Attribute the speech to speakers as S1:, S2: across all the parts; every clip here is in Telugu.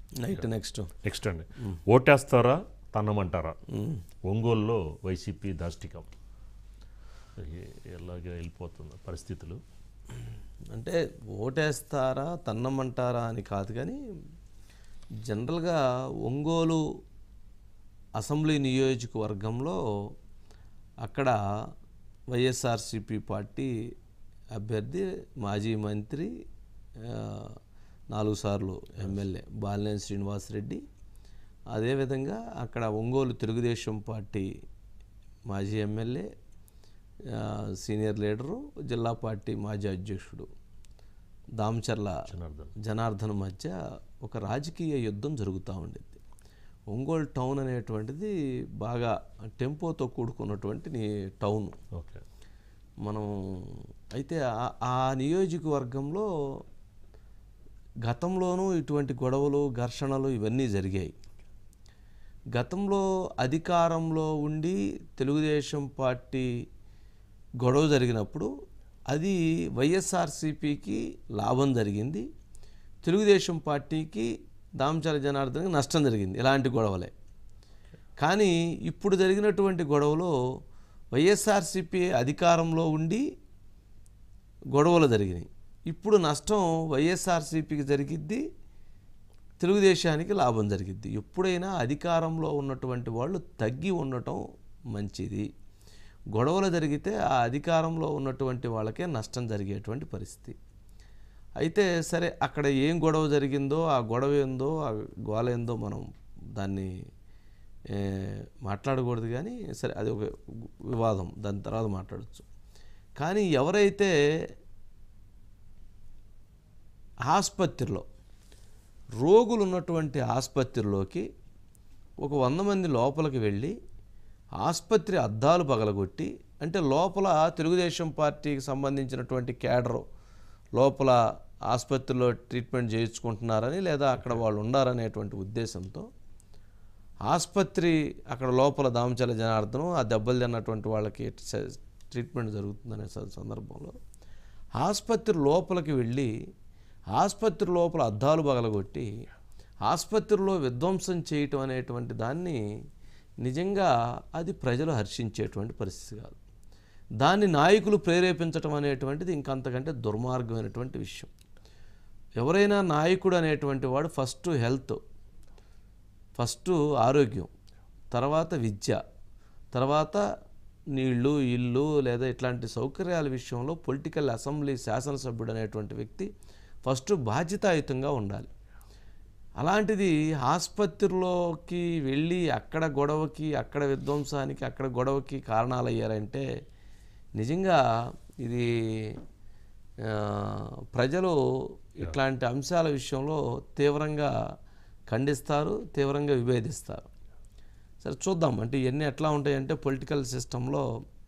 S1: నైట్ నెక్స్ట్
S2: నెక్స్ట్ అండి ఓటేస్తారా తన్నమంటారా ఒంగోలులో వైసీపీ దాష్టికం ఏ- ఎలాగ వెళ్ళిపోతుంది పరిస్థితులు
S1: అంటే ఓటేస్తారా తన్నమంటారా అని కాదు కానీ జనరల్గా ఒంగోలు అసెంబ్లీ నియోజకవర్గంలో అక్కడ వైఎస్ఆర్సిపి పార్టీ అభ్యర్థి మాజీ మంత్రి ఆ, నాలుగు సార్లు ఎమ్మెల్యే బాలినేని శ్రీనివాసరెడ్డి అదేవిధంగా అక్కడ ఒంగోలు తెలుగుదేశం పార్టీ మాజీ ఎమ్మెల్యే ఆ, సీనియర్ లీడరు జిల్లా పార్టీ మాజీ అధ్యక్షుడు దామచర్ల
S2: జనార్దన్
S1: జనార్దన్ మధ్య ఒక రాజకీయ యుద్ధం జరుగుతూ ఉండేది ఒంగోలు టౌన్ అనేటువంటిది బాగా టెంపోతో కూడుకున్నటువంటి నీ టౌన్
S2: ఓకే
S1: మనం అయితే ఆ- ఆ నియోజకవర్గంలో గతంలోనూ ఇటువంటి గొడవలు ఘర్షణలు ఇవన్నీ జరిగాయి గతంలో అధికారంలో ఉండి తెలుగుదేశం పార్టీ గొడవ జరిగినప్పుడు అది వైఎస్ఆర్సీపీకి లాభం జరిగింది తెలుగుదేశం పార్టీకి దామచల జనార్దన్కి నష్టం జరిగింది ఇలాంటి గొడవలే కానీ ఇప్పుడు జరిగినటువంటి గొడవలో వైఎస్ఆర్సీపీ అధికారంలో ఉండి గొడవలు జరిగినాయి ఇప్పుడు నష్టం వైఎస్ఆర్సీపీకి జరిగిద్ది తెలుగుదేశానికి లాభం జరిగిద్ది ఎప్పుడైనా అధికారంలో ఉన్నటువంటి వాళ్ళు తగ్గి ఉండటం మంచిది గొడవలు జరిగితే ఆ అధికారంలో ఉన్నటువంటి వాళ్ళకే నష్టం జరిగేటువంటి పరిస్థితి అయితే సరే అక్కడ ఏం గొడవ జరిగిందో ఆ గొడవ ఏందో ఆ గోల ఏందో మనం దాన్ని ఏ, మాట్లాడకూడదు కానీ సరే అది ఒక వివాదం దాని తర్వాత మాట్లాడచ్చు కానీ ఎవరైతే ఆసుపత్రిలో రోగులు ఉన్నటువంటి ఆసుపత్రిలోకి ఒక వంద మంది లోపలికి వెళ్ళి ఆసుపత్రి అద్దాలు పగలగొట్టి అంటే లోపల తెలుగుదేశం పార్టీకి సంబంధించినటువంటి క్యాడర్ లోపల ఆసుపత్రిలో ట్రీట్మెంట్ చేయించుకుంటున్నారని లేదా అక్కడ వాళ్ళు ఉండారనేటువంటి ఉద్దేశంతో ఆసుపత్రి అక్కడ లోపల దామచల జనార్దనం ఆ దెబ్బలు తిన్నటువంటి వాళ్ళకి స- ట్రీట్మెంట్ జరుగుతుందనే స- సందర్భంలో ఆసుపత్రి లోపలికి వెళ్ళి ఆసుపత్రి లోపల అద్దాలు పగలగొట్టి ఆసుపత్రిలో విధ్వంసం చేయటం అనేటువంటి దాన్ని నిజంగా అది ప్రజలు హర్షించేటువంటి పరిస్థితి కాదు దాన్ని నాయకులు ప్రేరేపించటం అనేటువంటిది ఇంకంతకంటే దుర్మార్గమైనటువంటి విషయం ఎవరైనా నాయకుడు అనేటువంటి వాడు ఫస్ట్ హెల్త్ ఫస్ట్ ఆరోగ్యం తర్వాత విద్య తర్వాత నీళ్లు ఇల్లు లేదా ఇట్లాంటి సౌకర్యాల విషయంలో పొలిటికల్ అసెంబ్లీ శాసనసభ్యుడు అనేటువంటి వ్యక్తి ఫస్ట్ బాధ్యతాయుతంగా ఉండాలి అలాంటిది ఆసుపత్రిలోకి వెళ్ళి అక్కడ గొడవకి అక్కడ విధ్వంసానికి అక్కడ గొడవకి కారణాలు అయ్యారంటే నిజంగా ఇది ఆ, ప్రజలు ఇట్లాంటి అంశాల విషయంలో తీవ్రంగా ఖండిస్తారు తీవ్రంగా విభేదిస్తారు సరే చూద్దాం అంటే ఇవన్నీ ఎట్లా ఉంటాయంటే పొలిటికల్ సిస్టంలో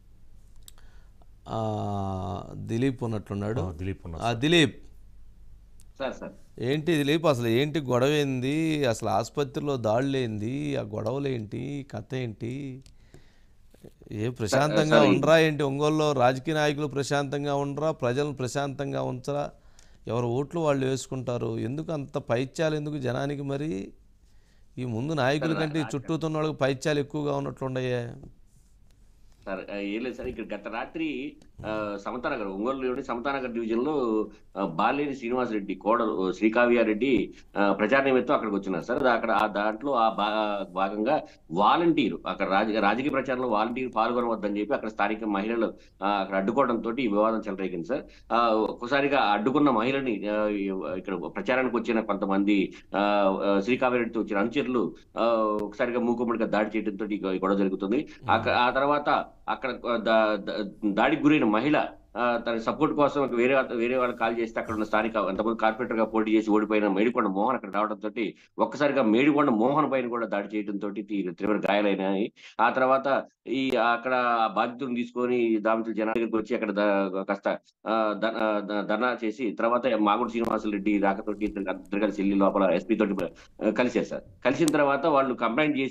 S1: దిలీప్ ఉన్నట్లున్నాడు
S2: ఆ, దిలీప్ ఉన్నారు
S1: ఆ దిలీప్
S3: సార్ సార్
S1: ఏంటి దిలీప్ అసలు ఏంటి గొడవ ఏంది అసలు ఆసుపత్రిలో దాడులు ఏంది ఆ గొడవలు ఏంటి కథ ఏంటి ఏ ప్రశాంతంగా
S3: సార్, ఈ-
S1: ఉండరా ఏంటి ఒంగోలులో రాజకీయ నాయకులు ప్రశాంతంగా ఉండరా ప్రజలను ప్రశాంతంగా ఉంచరా ఎవరు ఓట్లు వాళ్ళు వేసుకుంటారు ఎందుకు అంత పైత్యాలు ఎందుకు జనానికి మరి ఈ ముందు నాయకుల కంటే ఈ చుట్టూతున్న వాళ్ళకి పైత్యాలు ఎక్కువగా ఉన్నట్లుండయే
S3: సార్ ఆ, ఏం లేదు సార్ ఇక్కడ గత రాత్రి ఆ, సమతానగర్ ఒంగోలులోని సమతానగర్ డివిజన్ లో ఆ, బాలేని శ్రీనివాసరెడ్డి కోడలు శ్రీకావ్యారెడ్డి ఆ, ప్రచార నిమిత్తం అక్కడికి వచ్చినారు సార్ అక్కడ ఆ దాంట్లో ఆ భా- భాగంగా వాలంటీర్ అక్కడ రాజ రాజకీయ ప్రచారంలో వాలంటీర్ పాల్గొనవద్దని చెప్పి అక్కడ స్థానిక మహిళలు ఆ, అక్కడ అడ్డుకోవడంతో ఈ వివాదం చెలరేగింది సార్ ఆ, ఒక్కసారిగా అడ్డుకున్న మహిళని ఆ, ఇక్కడ ప్రచారానికి వచ్చిన కొంతమంది ఆ, ఆ, శ్రీకావ్యారెడ్డితో వచ్చిన అనుచరులు ఆ, ఒకసారిగా మూకుమ్మడిగా దాడి చేయడంతో ఈ గొడవ జరుగుతుంది అక్క- ఆ తర్వాత అక్కడ దా- దా- దాడికి గురైన మహిళ ఆ, తన సపోర్ట్ కోసం వేరే వాళ్ళ- వేరే వాళ్ళు కాల్ చేస్తే అక్కడ ఉన్న స్థానిక అంతమంది కార్పొరేటర్ గా పోటీ చేసి ఓడిపోయిన మేడికొండ మోహన్ అక్కడ రావడంతో ఒక్కసారిగా మేడికొండ మోహన్ పైన కూడా దాడి చేయడంతో తీవ్ర గాయాలైనాయి ఆ తర్వాత ఈ అక్కడ ఆ బాధితులను తీసుకొని దామితుల జనాల దగ్గరికి వచ్చి అక్కడ ద- కాస్త ఆ, ద- ఆ, ద- ధర్నా చేసి తర్వాత మాగుడు శ్రీనివాసులు రెడ్డి రాకతోటి ఇద్దరు ఇద్దరు కలిసి వెళ్ళి లోపల ఎస్పీ తోటి ఆ, కలిశారు సార్ కలిసిన తర్వాత వాళ్ళు కంప్లైంట్ చేసి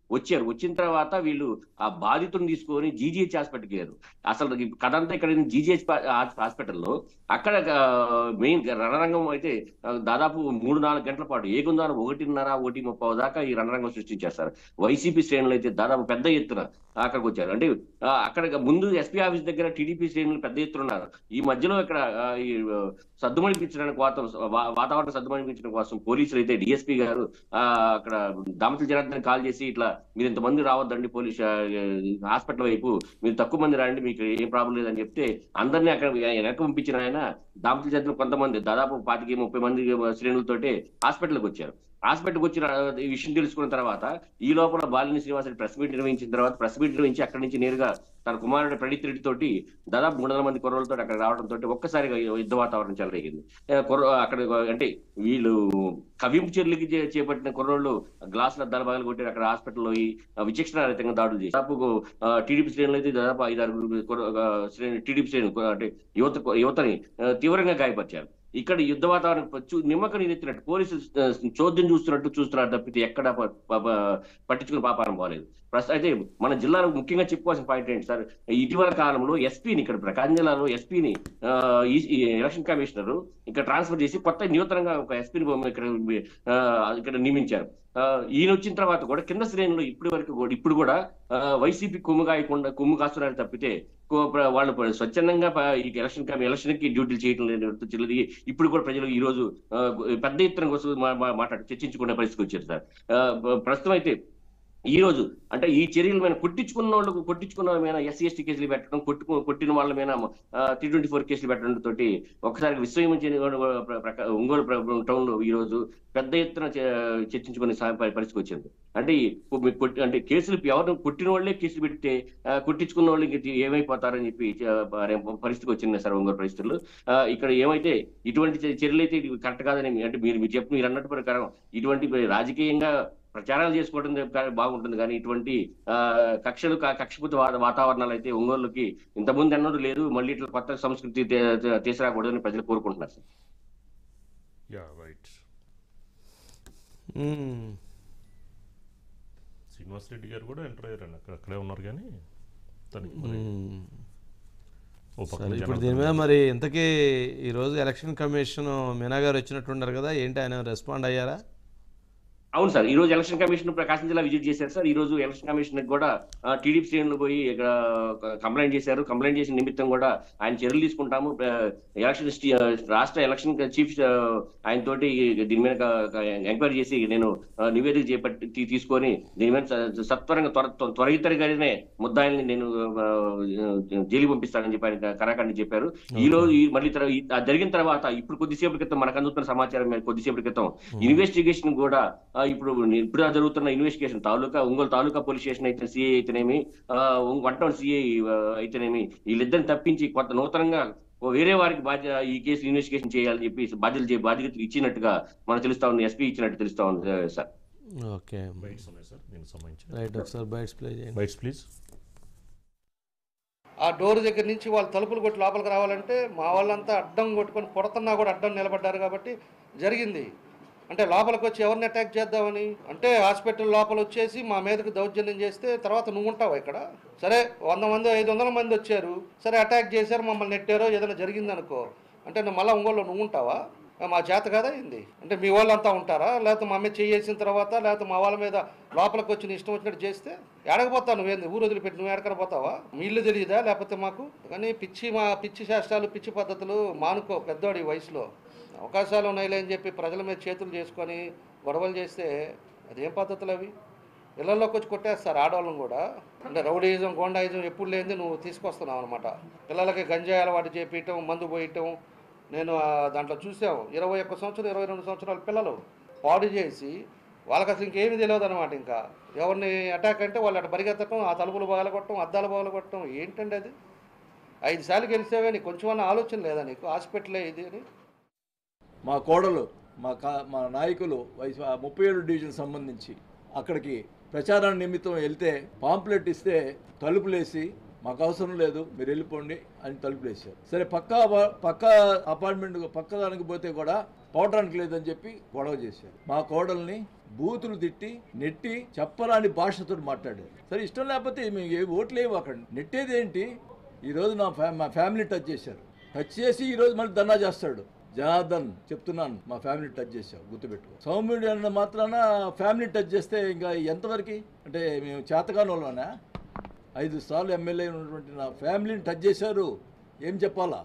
S3: వచ్చారు వచ్చిన తర్వాత వీళ్ళు ఆ బాధితుని తీసుకొని జీజీహెచ్ హాస్పిటల్కి వెళ్ళారు అసలు ఈ కథ అంతా ఇక్కడ జీజీహెచ్ హాస్పిటల్లో అక్కడ మెయిన్ రణరంగం అయితే ఆ, దాదాపు మూడు నాలుగు గంటల పాటు ఏగుందాన ఒకటిన్నర ఒకటి ముప్పై దాకా ఈ రణరంగం సృష్టించేస్తారు వైసీపీ శ్రేణులు అయితే దాదాపు పెద్ద ఎత్తున అక్కడికి వచ్చారు అంటే ఆ, అక్కడ ముందు ఎస్పీ ఆఫీస్ దగ్గర టీడీపీ శ్రేణులు పెద్ద ఎత్తున ఉన్నారు ఈ మధ్యలో ఇక్కడ ఆ, ఈ ఆ, సద్దుమణిపించడానికి కోసం వా- వాతావరణ సద్దుమణిపించడం కోసం పోలీసులు అయితే డిఎస్పీ గారు ఆ, అక్కడ దామతుల జనార్దన్ కాల్ చేసి ఇట్లా మీరు ఇంతమంది రావద్దండి పోలీస్ ఆ, హాస్పిటల్ వైపు మీరు తక్కువ మంది రండి మీకు ఏం ప్రాబ్లం లేదని చెప్తే అందరినీ అక్కడ వెనక పంపించిన ఆయన దామతుల జనార్దన్ కొంతమంది దాదాపు పాతికి ముప్పై మంది శ్రేణులతోటి హాస్పిటల్కి వచ్చారు హాస్పిటల్కి వచ్చిన ఈ విషయం తెలుసుకున్న తర్వాత ఈ లోపల బాలిని శ్రీనివాసరెడ్డి ప్రెస్ మీట్ నిర్వహించిన తర్వాత ప్రెస్ మీట్ నిర్వహించి అక్కడి నుంచి నేరుగా తన కుమారుడు ప్రణీత్ రెడ్డి తోటి దాదాపు మూడు వందల మంది కుర్రలతో అక్కడ రావడంతో ఒక్కసారిగా యుద్ధ వాతావరణం చెలరేగింది ఏ, కుర్ర అక్కడ అంటే వీళ్ళు కవింపు చర్యలకి చే- చేపట్టిన కుర్రోళ్ళు గ్లాసుల అద్దాల భాగాలు కొట్టి అక్కడ హాస్పిటల్లో ఈ విచక్షణ రహితంగా దాడులు చేసి దాదాపు టీడీపీ శ్రేణులు అయితే దాదాపు ఐదారు టీడీపీ శ్రేణులు అంటే యువత యువతని ఆ, తీవ్రంగా గాయపరిచారు ఇక్కడ యుద్ధ వాతావరణం చూ- నిమ్మక నీరెత్తినట్టు పోలీసులు ఆ, చోద్యం చూస్తున్నట్టు చూస్తున్నారు తప్పితే ఎక్కడ ప- ప- ప- పట్టించుకుని పాపారం పోలేదు ప్రస్తుతం అయితే మన జిల్లాలో ముఖ్యంగా చెప్పుకోవాల్సిన పాయింట్ ఏంటి సార్ ఇటీవల కాలంలో ఎస్పీని ఇక్కడ ప్రకాశం జిల్లాలో ఎస్పీని ఎలక్షన్ కమిషనర్ ఇక్కడ ట్రాన్స్ఫర్ చేసి కొత్త నూతనంగా ఒక ఎస్పీని ఇక్కడ ఆ, ఇక్కడ నియమించారు ఆ, ఈయన వచ్చిన తర్వాత కూడా కింద శ్రేణులు ఇప్పటి వరకు కూడా ఇప్పుడు కూడా ఆ, వైసీపీ కొమ్ము కాయకుండా కొమ్ము కాస్తున్నారు తప్పితే కో- ప్ర- వాళ్ళు ప్ర- స్వచ్ఛందంగా ప- ఈ ఎలక్షన్ కమి- ఎలక్షన్ కి డ్యూటీలు చేయడం లేదు చిల్లది ఇప్పుడు కూడా ప్రజలు ఈ రోజు ఆ, పెద్ద ఎత్తున కోసం మా- మా- మాట్లాడి చర్చించుకునే పరిస్థితికి వచ్చారు సార్ ఆ, ప్ర- ప్రస్తుతం అయితే ఈ రోజు అంటే ఈ చర్యల మీద కొట్టించుకున్న వాళ్ళకు కొట్టించుకున్న వాళ్ళ మీద ఎస్సీ ఎస్టీ కేసులు పెట్టడం కొట్టుకు కొట్టిన వాళ్ళ మీద టీ ట్వంటీ ఫోర్ కేసులు పెట్టడం తోటి ఒకసారి విశ్వవించిన ఒంగోలు టౌన్ లో ఈ రోజు పెద్ద ఎత్తున చ- చర్చించుకునే సా- పరి- పరిస్థితికి వచ్చింది అంటే ఈ కు- మీ కొట్టి- అంటే కేసులు ఎవరిని కొట్టిన వాళ్ళే కేసులు పెడితే ఆ, కొట్టించుకున్న వాళ్ళు ఇంక ఏమైపోతారని చెప్పి చ- మరి పరిస్థితికి వచ్చింది సార్ ఒంగోలు పరిస్థితులు ఆ, ఇక్కడ ఏమైతే ఇటువంటి చ- చర్యలు అయితే ఇది కరెక్ట్ కాదని మీ- అంటే మీరు మీరు చెప్పి మీరు అన్నట్టు ప్రకారం ఇటువంటి రాజకీయంగా ప్రచారాలు చేసుకోవడం కా- బాగుంటుంది కానీ ఇటువంటి ఆ, కక్షలు కా- కక్షపూత వా- వాతావరణాలు అయితే ఒంగోలుకి ఇంతకుముందు అన్నది లేదు మళ్ళీ ఇట్లా కొత్త సంస్కృతి తే- తే- తీసుకురాకూడదని ప్రజలు కోరుకుంటున్నారు sir
S2: yeah right
S1: hmm.
S2: Srinivas Reddy garu కూడా ఎంటర్ అయ్యారండి అక్కడ అక్కడే ఉన్నారు కానీ తనకి మరి
S1: మ్మ్.
S2: ఓ పక్కన
S1: సరే ఇప్పుడు
S2: జనార్దన్
S1: దీని మీద మరి ఇంతకీ ఈరోజు ఎలక్షన్ కమిషన్ మీనా గారు వచ్చినట్టున్నారు కదా ఏంటి ఆయన రెస్పాండ్ అయ్యారా
S3: అవును సార్ ఈ రోజు ఎలక్షన్ కమిషన్ ప్రకాశం జిల్లా విజిట్ చేశారు సార్ ఈ రోజు ఎలక్షన్ కమిషన్ కూడా టీడీపీ శ్రేణులు పోయి ఇక్కడ కంప్లైంట్ చేశారు కంప్లైంట్ చేసిన నిమిత్తం కూడా ఆయన చర్యలు తీసుకుంటాము ఆ, ఎలక్షన్ స్టీ- ఆ, రాష్ట్ర ఎలక్షన్ చీఫ్ ఆ, ఆయన తోటి దీని మీద ఎంక్వైరీ చేసి నేను ఆ, నివేదిక చేపట్టి తీ- తీసుకొని దీని మీద స- సత్వరంగా త్వర త్వ- త్వరితగతినే ముద్దాయిల్ని నేను ఆ, జైలు పంపిస్తానని చెప్పి ఆయన కరాఖండి చెప్పారు ఈ రోజు ఈ మళ్ళీ తర్వా- ఈ- ఆ జరిగిన తర్వాత ఇప్పుడు కొద్దిసేపటి క్రితం మనకు అందుతున్న సమాచారం మేరకు కొద్దిసేపటి క్రితం ఇన్వెస్టిగేషన్ కూడా ఆ, ఇప్పుడు ఇప్పుడు జరుగుతున్న ఇన్వెస్టిగేషన్ తాలూకా ఒంగోలు తాలూకా పోలీస్ స్టేషన్ అయితే సిఐ అయితేనేమి ఆ, ఒంగ- వన్ టౌన్ సిఐ అయితేనేమి వీళ్ళిద్దరిని తప్పించి కొత్త నూతనంగా ఓ వేరే వారికి బాధ్యత ఈ కేసు ఇన్వెస్టిగేషన్ చేయాలని చెప్పి బాధ్యతలు చే- బాధ్యతలు ఇచ్చినట్టుగా మనకు తెలుస్తా ఉంది ఎస్పీ ఇచ్చినట్టు తెలుస్తా ఉంది సార్
S1: ఓకే
S2: బైట్స్ ఉన్నాయి సార్ దీనికి సంబంధించి
S1: రైట్ ఒకసారి బైట్స్ ప్లే చేయండి
S2: బైట్స్ ప్లీజ్
S4: ఆ డోర్ దగ్గర నుంచి వాళ్ళు తలుపులు కొట్టి లోపలికి రావాలంటే మా వాళ్ళంతా అడ్డం కొట్టుకొని పొడతన్నా కూడా అడ్డం నిలబడ్డారు కాబట్టి జరిగింది అంటే లోపలికి వచ్చి ఎవరిని అటాక్ చేద్దామని అంటే హాస్పిటల్ లోపల వచ్చేసి మా మీదకి దౌర్జన్యం చేస్తే తర్వాత నువ్వు ఉంటావా ఇక్కడ సరే వంద మంది ఐదు వందల మంది వచ్చారు సరే అటాక్ చేశారు మమ్మల్ని నెట్టారో ఏదైనా జరిగిందనుకో అంటే నువ్వు మళ్ళీ ఒంగోలు నువ్వు ఉంటావా మా చేత కదా ఏంది అంటే మీ వాళ్ళంతా ఉంటారా లేకపోతే మా మీద చేసిన తర్వాత లేకపోతే మా వాళ్ళ మీద లోపలికి వచ్చి నీ ఇష్టం వచ్చినట్టు చేస్తే ఎడకపోతావు నువ్వేంది ఊరు వదిలిపెట్టి నువ్వు ఎడకన పోతావా మీ ఇల్లు తెలియదా లేకపోతే మాకు కానీ పిచ్చి మా పిచ్చి శాస్త్రాలు పిచ్చి పద్ధతులు మానుకో పెద్దోడి వయసులో అవకాశాలు ఉన్నాయిలే అని చెప్పి ప్రజల మీద చేతులు చేసుకొని గొడవలు చేస్తే అదేం పద్ధతులు అవి ఇళ్లలోకి వచ్చి కొట్టేస్తారు ఆడవాళ్ళని కూడా అంటే రౌడీయిజం గోండాయిజం ఎప్పుడు లేనిది నువ్వు తీసుకొస్తున్నావు అనమాట పిల్లలకి గంజాయి అలవాటు చేపించటం మందు పోయటం నేను ఆ దాంట్లో చూసాము ఇరవై ఒక్క సంవత్సరం ఇరవై రెండు సంవత్సరాల పిల్లలు పాడు చేసి వాళ్ళకి అసలు ఇంకేమీ తెలియదు అనమాట ఇంకా ఎవరిని అటాక్ అంటే వాళ్ళు అటు పరిగెత్తటం ఆ తలుపులు పగలగొట్టడం అద్దాలు పగలగొట్టడం ఏంటండి అది ఐదు సార్లు గెలిచావే నీకు కొంచెం అన్న ఆలోచన లేదా నీకు హాస్పిటలే ఇది అని
S5: మా కోడలు మా కా మా నాయకులు వయసు ఆ ముప్పై ఏడు డివిజన్ సంబంధించి అక్కడికి ప్రచారం నిమిత్తం వెళ్తే పాంప్లెట్ ఇస్తే తలుపులేసి మాకు అవసరం లేదు మీరు వెళ్ళిపోండి అని తలుపులేసారు సరే పక్క అపా- పక్క అపార్ట్మెంట్ పక్క దానికి పోతే కూడా పోవడానికి లేదని చెప్పి గొడవ చేశారు మా కోడల్ని బూతులు తిట్టి నెట్టి చెప్పరాని భాషతో మాట్లాడారు సరే ఇష్టం లేకపోతే మేము ఏ ఓట్లు లేవు అక్కడ నెట్టేది ఏంటి ఈరోజు నా ఫ్యా మా ఫ్యామిలీ టచ్ చేశారు టచ్ చేసి ఈరోజు మళ్ళీ ధర్నా చేస్తాడు జనార్దన్ చెప్తున్నాను మా ఫ్యామిలీ టచ్ చేసావు గుర్తుపెట్టుకో సౌమ్యుడు అన్న మాత్రాన ఫ్యామిలీ టచ్ చేస్తే ఇంకా ఎంతవరకు అంటే మేము చేతగాని వాళ్ళనా ఐదు సార్లు ఎమ్మెల్యే ఉన్నటువంటి నా ఫ్యామిలీని టచ్ చేశారు ఏం చెప్పాలా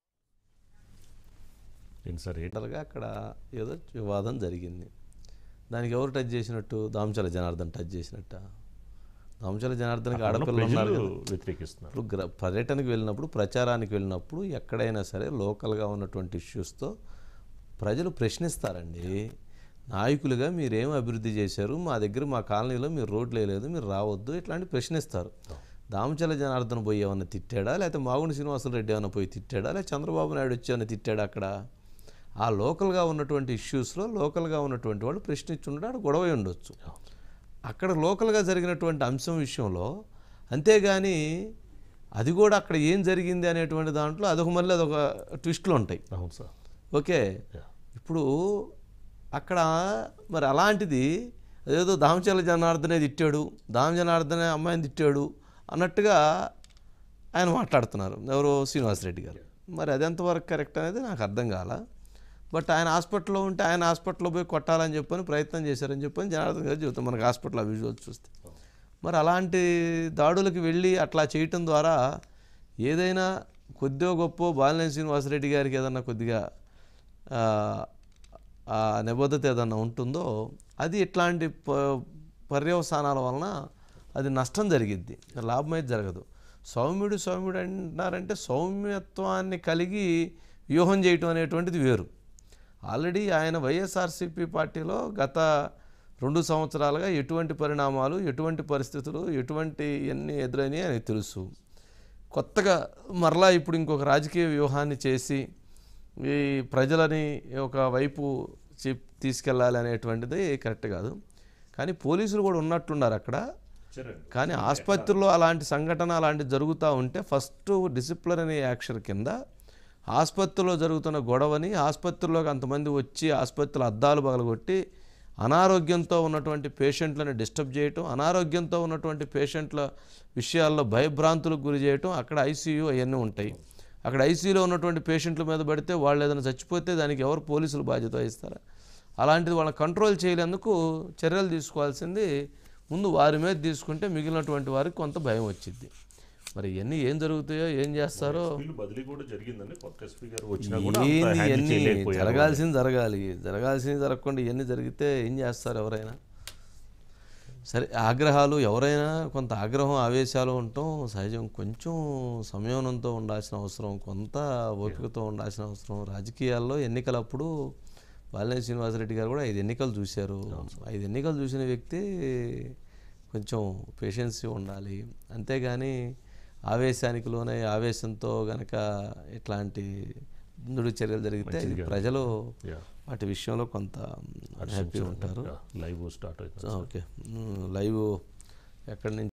S2: ఏంటి సార్ ఏంటి
S1: జనరల్గా అక్కడ ఏదో వివాదం జరిగింది దానికి ఎవరు టచ్ చేసినట్టు దామచల జనార్దన్ టచ్ చేసినట్ట దామచల జనార్దన్కి
S2: అక్కడ ఉన్న
S1: ఆడపిల్లలు ఉన్నారు
S2: ప్రజలు
S1: కదా
S2: వ్యతిరేకిస్తున్నారు
S1: ఇప్పుడు గ్ర పర్యటనకు వెళ్ళినప్పుడు ప్రచారానికి వెళ్ళినప్పుడు ఎక్కడైనా సరే లోకల్గా ఉన్నటువంటి ఇష్యూస్తో ప్రజలు ప్రశ్నిస్తారండి నాయకులుగా మీరేం అభివృద్ధి చేశారు మా దగ్గర మా కాలనీలో మీరు రోడ్లు వేయలేదు మీరు రావద్దు ఇట్లాంటి ప్రశ్నిస్తారు దామచల జనార్దన్ పోయి ఏమన్నా తిట్టాడా లేకపోతే మాగుండి శ్రీనివాసరెడ్డి ఏమన్నా పోయి తిట్టాడా లేదా చంద్రబాబు నాయుడు వచ్చి ఏమన్నా తిట్టాడా అక్కడ ఆ లోకల్గా ఉన్నటువంటి ఇష్యూస్లో లోకల్గా ఉన్నటువంటి వాళ్ళు ప్రశ్నించుండడు గొడవ అయి ఉండొచ్చు అక్కడ లోకల్గా జరిగినటువంటి అంశం విషయంలో అంతేగాని అది కూడా అక్కడ ఏం జరిగింది అనేటువంటి దాంట్లో అదొక మళ్ళీ అదొక ట్విస్ట్లు ఉంటాయి
S2: అవును సార్
S1: ఓకే
S2: Yeah.
S1: ఇప్పుడు అక్కడ మరి అలాంటిది అదేదో దామచల జనార్దనే తిట్టాడు దామ జనార్దనే అమ్మాయిని తిట్టాడు అన్నట్టుగా ఆయన మాట్లాడుతున్నారు ఎవరు శ్రీనివాసరెడ్డి గారు మరి అది ఎంతవరకు కరెక్ట్ అనేది నాకు అర్థం కాల బట్ ఆయన హాస్పిటల్లో ఉంటే ఆయన హాస్పిటల్లో పోయి కొట్టాలని చెప్పని ప్రయత్నం చేశారని చెప్పని జనార్దన్ గారు చెబుతాం మనకి హాస్పిటల్ విజువల్స్ చూస్తే మరి అలాంటి దాడులకు వెళ్ళి అట్లా చేయటం ద్వారా ఏదైనా కొద్దిగా గొప్ప బాలినేని శ్రీనివాసరెడ్డి గారికి ఏదన్నా కొద్దిగా ఆ, ఆ నిబద్ధత ఏదన్నా ఉంటుందో అది ఇట్లాంటి ప పర్యవసానాల వలన అది నష్టం జరిగిద్ది లాభం అయితే జరగదు సౌమ్యుడు సౌమ్యుడు అంటున్నారంటే సౌమ్యత్వాన్ని కలిగి వ్యూహం చేయటం అనేటువంటిది వేరు ఆల్రెడీ ఆయన వైఎస్ఆర్సీపీ పార్టీలో గత రెండు సంవత్సరాలుగా ఎటువంటి పరిణామాలు ఎటువంటి పరిస్థితులు ఎటువంటి ఎన్ని ఎదురైనాయి ఆయనకు తెలుసు కొత్తగా మరలా ఇప్పుడు ఇంకొక రాజకీయ వ్యూహాన్ని చేసి ఈ ప్రజలని ఒక వైపు చెప్ తీసుకెళ్ళాలి అనేటువంటిది కరెక్ట్ కాదు కానీ పోలీసులు కూడా ఉన్నట్లున్నారు అక్కడ కానీ ఆసుపత్రిలో అలాంటి సంఘటన అలాంటి జరుగుతూ ఉంటే ఫస్ట్ డిసిప్లినరీ యాక్షన్ కింద ఆసుపత్రిలో జరుగుతున్న గొడవని ఆసుపత్రిలోకి అంతమంది వచ్చి ఆసుపత్రిలో అద్దాలు పగలగొట్టి అనారోగ్యంతో ఉన్నటువంటి పేషెంట్లను డిస్టర్బ్ చేయటం అనారోగ్యంతో ఉన్నటువంటి పేషెంట్ల విషయాల్లో భయభ్రాంతులకు గురి చేయటం అక్కడ ఐసీయూ అవన్నీ ఉంటాయి అక్కడ ఐసీయూలో ఉన్నటువంటి పేషెంట్ల మీద పడితే వాళ్ళు ఏదైనా చచ్చిపోతే దానికి ఎవరు పోలీసులు బాధ్యత వహిస్తారా అలాంటిది వాళ్ళని కంట్రోల్ చేయలేందుకు చర్యలు తీసుకోవాల్సింది ముందు వారి మీద తీసుకుంటే మిగిలినటువంటి వారికి కొంత భయం వచ్చింది మరి ఇవన్నీ ఏం జరుగుతాయో ఏం చేస్తారో
S2: వీళ్ళు బదిలీ కూడా జరిగిందని కొత్త ఎస్పీ గారు వచ్చినా కూడా అంత
S1: ఏంది
S2: హ్యాండిల్
S1: ఇవన్నీ
S2: చేయలేకపోయారు.
S1: జరగాల్సింది జరగాలి జరగాల్సింది జరగకుండా ఇవన్నీ జరిగితే ఏం చేస్తారు ఎవరైనా సరే ఆగ్రహాలు ఎవరైనా కొంత ఆగ్రహం ఆవేశాలు ఉండటం సహజం కొంచెం సంయమనంతో ఉండాల్సిన అవసరం కొంత ఓపికతో ఉండాల్సిన అవసరం రాజకీయాల్లో ఎన్నికలప్పుడు బాలినేని శ్రీనివాసరెడ్డి గారు కూడా ఐదు ఎన్నికలు చూశారు ఐదు ఎన్నికలు చూసిన వ్యక్తి కొంచెం పేషెన్సీ ఉండాలి అంతేగాని ఆవేశానికి లోనే ఆవేశంతో గనక ఇట్లాంటి దుడు చర్యలు జరిగితే
S2: మంచిది కాదు.
S1: ప్రజలు
S2: Yeah.
S1: వాటి విషయంలో కొంత హ్యాపీ ఉంటారు
S2: లైవ్ స్టార్ట్ అవుతుంది
S1: ఓకే లైవ్ ఎక్కడి నుంచి